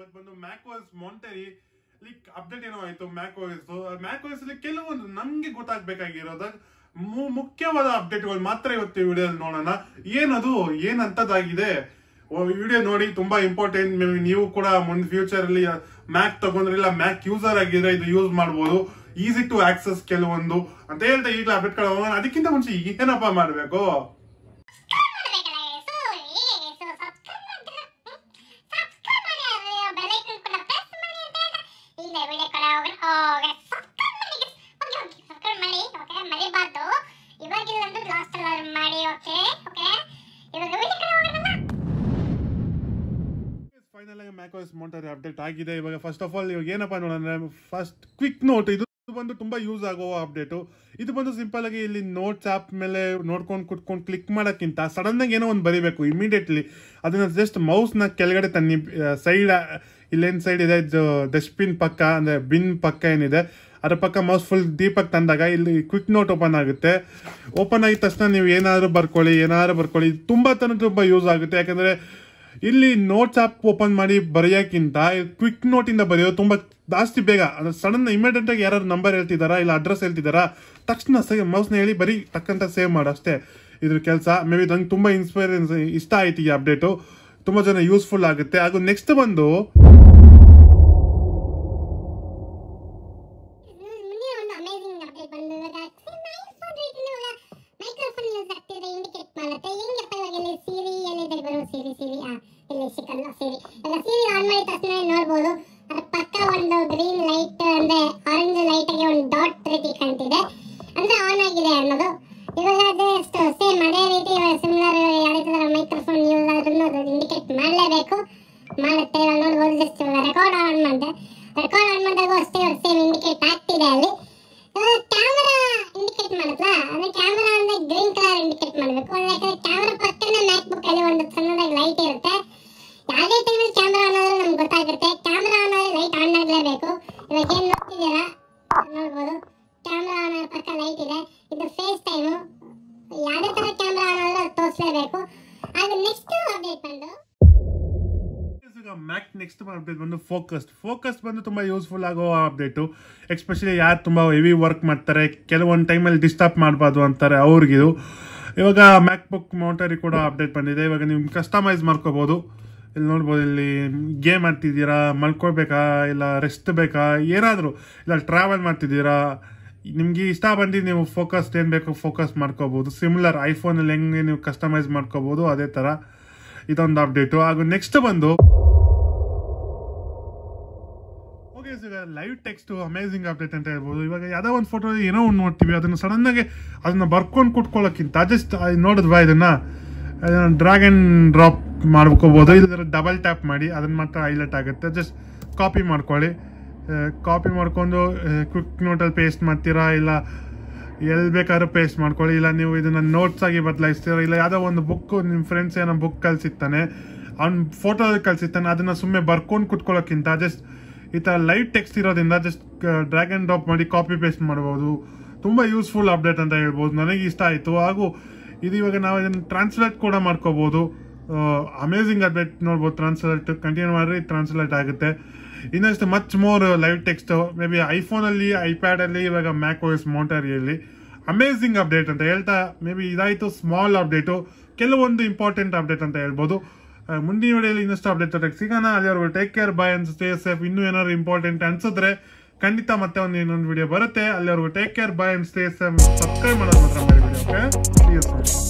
ಇವತ್ತು ಬಂದು Mac OS Monterey like update ಏನೋ ಆಯ್ತು ಮ್ಯಾಕ್ ಓಎಸ್ ಮ್ಯಾಕ್ ಓಎಸ್ ಅಲ್ಲಿ ಕೆಲವೊಂದು ನಮ್ಗೆ ಗೊತ್ತಾಗ್ಬೇಕಾಗಿರೋದ ಮು- ಮುಖ್ಯವಾದ ಅಪ್ಡೇಟ್ಗಳು ಮಾತ್ರ ಇವತ್ತು ಈ ವಿಡಿಯೋ ನೋಡೋಣ ಏನದು ಏನಂತದಾಗಿದೆ ವಿಡಿಯೋ ನೋಡಿ ತುಂಬಾ ಇಂಪಾರ್ಟೆಂಟ್ ನೀವು ಕೂಡ ಮುಂದೆ ಫ್ಯೂಚರ್ ಅಲ್ಲಿ ಮ್ಯಾಕ್ ತಗೊಂಡ್ರಿಲ್ಲ ಮ್ಯಾಕ್ ಯೂಸರ್ ಆಗಿದ್ರೆ ಇದು ಯೂಸ್ ಮಾಡ್ಬೋದು ಈಸಿ ಟು ಆಕ್ಸೆಸ್ ಕೆಲವೊಂದು ಅಂತ ಹೇಳ್ತಾ ಈಗಲೇ ಅಪ್ಡೇಟ್ ಹೋಗೋಣ ಅದಕ್ಕಿಂತ ಮುಂಚೆ ಏನಪ್ಪಾ ಮಾಡ್ಬೇಕು ಫೈನಲ್ ಆಗಿ ಮ್ಯಾಕೋಸ್ ಮೋಟರ್ ಅಪ್ಡೇಟ್ ಆಗಿದೆ ಇವಾಗ ಫಸ್ಟ್ ಆಫ್ ಆಲ್ ಇವಾಗ ಏನಪ್ಪಾ ನೋಡೋಣ ಫಸ್ಟ್ ಕ್ವಿಕ್ ನೋಟ್ ಇದು ಬಂದು ತುಂಬಾ ಯೂಸ್ ಆಗುವ ಅಪ್ಡೇಟು ಇದು ಬಂದು ಸಿಂಪಲ್ ಆಗಿ ಇಲ್ಲಿ ನೋಟ್ಸ್ ಆಪ್ ಮೇಲೆ ನೋಡ್ಕೊಂಡು ಕುತ್ಕೊಂಡು ಕ್ಲಿಕ್ ಮಾಡೋಕ್ಕಿಂತ ಸಡನ್ ಆಗಿ ಏನೋ ಒಂದು ಬರಿಬೇಕು ಇಮಿಡಿಯೇಟ್ಲಿ ಅದನ್ನ ಜಸ್ಟ್ ಮೌಸ್ನ ಕೆಳಗಡೆ ತನ್ನಿ ಸೈಡ್ ಇಲ್ಲೇನು ಸೈಡ್ ಇದೆ ಡಸ್ಟ್ಬಿನ್ ಪಕ್ಕ ಅಂದ್ರೆ ಬಿನ್ ಪಕ್ಕ ಏನಿದೆ ಅದ್ರ ಪಕ್ಕ ಮೌಸ್ ಫುಲ್ ದೀಪಕ್ ತಂದಾಗ ಇಲ್ಲಿ ಕ್ವಿಕ್ ನೋಟ್ ಓಪನ್ ಆಗುತ್ತೆ ಓಪನ್ ಆಗಿದ ತಕ್ಷಣ ನೀವು ಏನಾದ್ರು ಬರ್ಕೊಳ್ಳಿ ಏನಾದ್ರು ಬರ್ಕೊಳ್ಳಿ ತುಂಬಾ ತರ ತುಂಬಾ ಯೂಸ್ ಆಗುತ್ತೆ ಯಾಕಂದ್ರೆ ಇಲ್ಲಿ ನೋಟ್ಸ್ ಆಪ್ ಓಪನ್ ಮಾಡಿ ಬರೆಯೋಕ್ಕಿಂತ ಕ್ವಿಕ್ ನೋಟ್ ಇಂದ ಬರೆಯೋದು ತುಂಬಾ ಜಾಸ್ತಿ ಬೇಗ ಅಂದ್ರೆ ಸಡನ್ ಇಮಿಡಿಯೇಟ್ ಆಗಿ ಯಾರು ನಂಬರ್ ಹೇಳ್ತಿದಾರಾ ಇಲ್ಲ ಅಡ್ರೆಸ್ ಹೇಳ್ತಿದಾರಾ ತಕ್ಷಣ ಮೌಸ್ನ ಹೇಳಿ ಬರೀ ಟಕ್ಕಂತ ಸೇವ್ ಮಾಡು ಅಷ್ಟೇ ಇದ್ರ ಕೆಲಸ ಮೇ ಬಿ ನಂಗೆ ತುಂಬಾ ಇನ್ಸ್ಪೈರೆನ್ಸ್ ಇಷ್ಟ ಆಯ್ತು ಈ ಅಪ್ಡೇಟು ತುಂಬಾ ಜನ ಯೂಸ್ಫುಲ್ ಆಗುತ್ತೆ ಹಾಗೂ ನೆಕ್ಸ್ಟ್ ಬಂದು ಮುಂದಿನ ಒಂದು ಅಮೇಜಿಂಗ್ ಅಪ್ಡೇಟ್ ಬಂದು ಇವಾಗ ಮೈಕ್ರೋಫೋನ್ ಯೂಸ್ ಆಗ್ತಿದೆ ಇಂಡಿಕೇಟ್ ಮಾಡುತ್ತೆ ಹೆಂಗಪ್ಪ ಇವಾಗ ಇಲ್ಲಿ ಸಿರಿ ಎಲ್ಲಿದೆ ಬರೋ ಸಿರಿ ಸಿರಿ ಆ ಇಲ್ಲಿ ಸಿಕ್ಕಲ್ಲ ಸಿರಿ ಇವಾಗ ಸಿರಿ ಆನ್ ಮಾಡಿದ ತಕ್ಷಣ ನೋಡ್ಬೋದು ಅದ್ರ ಪಕ್ಕ ಒಂದು ಗ್ರೀನ್ ಲೈಟ್ ಅಂದ್ರೆ ಆರೆಂಜ್ ಲೈಟ್ ಆಗಿ ಒಂದು ಡಾಟ್ ರೀತಿ ಕಾಣ್ತಿದೆ ಅಂದ್ರೆ ಆನ್ ಆಗಿದೆ ಅನ್ನೋದು ಇವಾಗ ಜಸ್ಟ್ ಸೇಮ್ ಅದೇ ರೀತಿ ಸಿಮಿಲರ್ ಯಾವುದೇ ತರ ಮೈಕ್ರೋಫೋನ್ ಯೂಸ್ ಆದ್ರೂ ಅದು ಇಂಡಿಕೇಟ್ ಮಾಡಲೇಬೇಕು ಮಾಡುತ್ತೆ ಇವಾಗ ನೋಡ್ಬೋದು ಜಸ್ಟ್ ರೆಕಾರ್ಡ್ ಆನ್ ಮಾಡಿದೆ ರೆಕಾರ್ಡ್ ಆನ್ ಮಾಡಿದಾಗ ಅಷ್ಟೇ ಸೇಮ್ ಇಂಡಿಕೇಟ್ ಆಗ್ತಿದೆ ಅಲ್ಲಿ ಕ್ಯಾಮರಾ ಇಂಡಿಕೇಟ್ ಮಾಡುತ್ತಲ್ಲ ಅಂದ್ರೆ ಕ್ಯಾಮರಾ ಅಂದ್ರೆ ಗ್ರೀನ್ ಕಲರ್ ಇಂಡಿಕೇಟ್ ಮಾಡಬೇಕು ಯಾಕಂದ್ರೆ ಕ್ಯಾಮರಾ ಪಕ್ಕನೇ ಮ್ಯಾಕ್ ಬುಕ್ ಅಲ್ಲಿ ಒಂದು ಸಣ್ಣದಾಗಿ ಲೈಟ್ ಇರುತ್ತೆ ಯಾವುದೇ ಟೈಮಲ್ಲಿ ಕ್ಯಾಮರಾ ಆನ್ ಆದ್ರೂ ನಮ್ಗೆ ಗೊತ್ತಾಗುತ್ತೆ ಕ್ಯಾಮರಾ ಆನ್ ಆದ್ರೆ ಲೈಟ್ ಆನ್ ಆಗಲೇಬೇಕು ಇವಾಗ ಏನ್ ನೋಡ್ತಿದ್ದೀರಾ ನೋಡ್ಬೋದು ಕ್ಯಾಮರಾ ಆನ್ ಆದ ಪಕ್ಕ ಲೈಟ್ ಇದೆ ಇದು ಫೇಸ್ ಟೈಮು ಯಾವುದೇ ತರ ಕ್ಯಾಮರಾ ಆನ್ ಆದ್ರೂ ಅದು ತೋರಿಸಲೇಬೇಕು ಅದು ನೆಕ್ಸ್ಟ್ ಅಪ್ಡೇಟ್ ಬಂದು ಮ್ಯಾಕ್ ನೆಕ್ಸ್ಟ್ ಅಪ್ಡೇಟ್ ಬಂದು ಫೋಕಸ್ ಫೋಕಸ್ ಬಂದು ತುಂಬಾ ಯೂಸ್ಫುಲ್ ಆಗೋ ಅಪ್ಡೇಟು ಎಕ್ಸ್ಪೆಷಲಿ ಯಾರು ತುಂಬಾ ಹೆವಿ ವರ್ಕ್ ಮಾಡ್ತಾರೆ ಕೆಲವೊಂದು ಟೈಮಲ್ಲಿ ಡಿಸ್ಟರ್ಬ್ ಮಾಡಬಾರ್ದು ಅಂತಾರೆ ಅವ್ರಿಗಿದು ಇವಾಗ ಮ್ಯಾಕ್ ಬುಕ್ ಮೌಂಟರಿ ಕೂಡ ಅಪ್ಡೇಟ್ ಬಂದಿದೆ ಇವಾಗ ನೀವು ಕಸ್ಟಮೈಸ್ ಮಾಡ್ಕೋಬಹುದು ಇಲ್ಲಿ ನೋಡ್ಬೋದು ಇಲ್ಲಿ ಗೇಮ್ ಆಡ್ತಿದ್ದೀರಾ ಮಲ್ಕೋಬೇಕಾ ಇಲ್ಲ ರೆಸ್ಟ್ ಬೇಕಾ ಏನಾದರೂ ಇಲ್ಲ ಟ್ರಾವೆಲ್ ಮಾಡ್ತಿದ್ದೀರಾ ನಿಮ್ಗೆ ಇಷ್ಟ ಬಂದಿದ್ದು ನೀವು ಫೋಕಸ್ ಏನು ಬೇಕು ಫೋಕಸ್ ಮಾಡ್ಕೋಬಹುದು ಸಿಮಿಲರ್ ಐಫೋನಲ್ಲಿ ಹೆಂಗೆ ನೀವು ಕಸ್ಟಮೈಸ್ ಮಾಡ್ಕೋಬಹುದು ಅದೇ ಥರ ಇದೊಂದು ಅಪ್ಡೇಟು ಹಾಗೂ ನೆಕ್ಸ್ಟ್ ಬಂದು ಓಕೆ ಈಗ ಲೈವ್ ಟೆಕ್ಸ್ಟ್ ಅಮೇಸಿಂಗ್ ಅಪ್ಡೇಟ್ ಅಂತ ಹೇಳ್ಬೋದು ಇವಾಗ ಯಾವುದೋ ಒಂದು ಫೋಟೋ ಏನೋ ಒಂದು ನೋಡ್ತೀವಿ ಅದನ್ನ ಸಡನ್ ಆಗಿ ಅದನ್ನ ಬರ್ಕೊಂಡು ಕುಟ್ಕೊಳ್ಳೋಕ್ಕಿಂತ ಜಸ್ಟ್ ನೋಡಿದ್ವಾ ಇದನ್ನ ಡ್ರಾಗ್ ಅಂಡ್ ಡ್ರಾಪ್ ಮಾಡ್ಕೋಬಹುದು ಇಲ್ಲದ್ರೆ ಡಬಲ್ ಟ್ಯಾಪ್ ಮಾಡಿ ಅದನ್ನ ಮಾತ್ರ ಹೈಲೈಟ್ ಆಗುತ್ತೆ ಜಸ್ಟ್ ಕಾಪಿ ಮಾಡ್ಕೊಳ್ಳಿ ಕಾಪಿ ಮಾಡ್ಕೊಂಡು ಕ್ವಿಕ್ ನೋಟಲ್ಲಿ ಪೇಸ್ಟ್ ಮಾಡ್ತೀರಾ ಇಲ್ಲ ಎಲ್ಲಿ ಬೇಕಾದ್ರೂ ಪೇಸ್ಟ್ ಮಾಡ್ಕೊಳ್ಳಿ ಇಲ್ಲ ನೀವು ಇದನ್ನ ನೋಟ್ಸ್ ಆಗಿ ಬದಲಾಯಿಸ್ತೀರಾ ಇಲ್ಲ ಯಾವುದೋ ಒಂದು ಬುಕ್ ನಿಮ್ಮ ಫ್ರೆಂಡ್ಸ್ ಏನೋ ಬುಕ್ ಕಳ್ಸಿರ್ತಾನೆ ಅವ್ನ ಫೋಟೋ ಕಳ್ಸಿರ್ತಾನೆ ಅದನ್ನ ಸುಮ್ಮನೆ ಬರ್ಕೊಂಡು ಕುಟ್ಕೊಳ್ಳೋಕ್ಕಿಂತ ಜಸ್ಟ್ ಈ ಥರ ಲೈವ್ ಟೆಕ್ಸ್ಟ್ ಇರೋದ್ರಿಂದ ಜಸ್ಟ್ ಡ್ರ್ಯಾಗ್ ಆ್ಯಂಡ್ ಡ್ರಾಪ್ ಮಾಡಿ ಕಾಪಿ ಪೇಸ್ಟ್ ಮಾಡ್ಬೋದು ತುಂಬ ಯೂಸ್ಫುಲ್ ಅಪ್ಡೇಟ್ ಅಂತ ಹೇಳ್ಬೋದು ನನಗೆ ಇಷ್ಟ ಆಯಿತು ಹಾಗೂ ಇದು ಇವಾಗ ನಾವು ಇದನ್ನು ಟ್ರಾನ್ಸ್ಲೇಟ್ ಕೂಡ ಮಾಡ್ಕೋಬೋದು ಅಮೇಸಿಂಗ್ ಅಪ್ಡೇಟ್ ನೋಡ್ಬೋದು ಟ್ರಾನ್ಸ್ಲೇಟ್ ಕಂಟಿನ್ಯೂ ಮಾಡಿದ್ರೆ ಟ್ರಾನ್ಸ್ಲೇಟ್ ಆಗುತ್ತೆ ಇನ್ನಷ್ಟು much more live text maybe ಐಫೋನಲ್ಲಿ ಐಪ್ಯಾಡಲ್ಲಿ ಇವಾಗ ಮ್ಯಾಕ್ ಓಎಸ್ ಮೋಟರಿಯಲ್ಲಿ ಅಮೇಸಿಂಗ್ ಅಪ್ಡೇಟ್ ಅಂತ ಹೇಳ್ತಾ ಮೇ ಬಿ ಇದಾಯಿತು ಸ್ಮಾಲ್ ಅಪ್ಡೇಟು ಕೆಲವೊಂದು ಇಂಪಾರ್ಟೆಂಟ್ ಅಪ್ಡೇಟ್ ಅಂತ ಹೇಳ್ಬೋದು ಆ, ಮುಂದಿನ ವಿಡಿಯೋಲಿ ಇನ್ನಷ್ಟು ಅಪ್ಡೇಟ್ ಜೊತೆಗೆ ಸಿಗೋಣ ಅಲ್ಲಿವರೆಗೂ take care bye and stay safe ಇನ್ನೂ ಏನಾದ್ರು ಇಂಪಾರ್ಟೆಂಟ್ ಅನ್ಸಿದ್ರೆ ಖಂಡಿತ ಮತ್ತೆ ಒಂದು ಇನ್ನೊಂದು ವಿಡಿಯೋ ಬರುತ್ತೆ ಅಲ್ಲಿವರೆಗೂ take care bye and stay safe subscribe ಮಾಡೋದು ಮಾತ್ರ ಮರಿಬೇಡಿ ಓಕೆ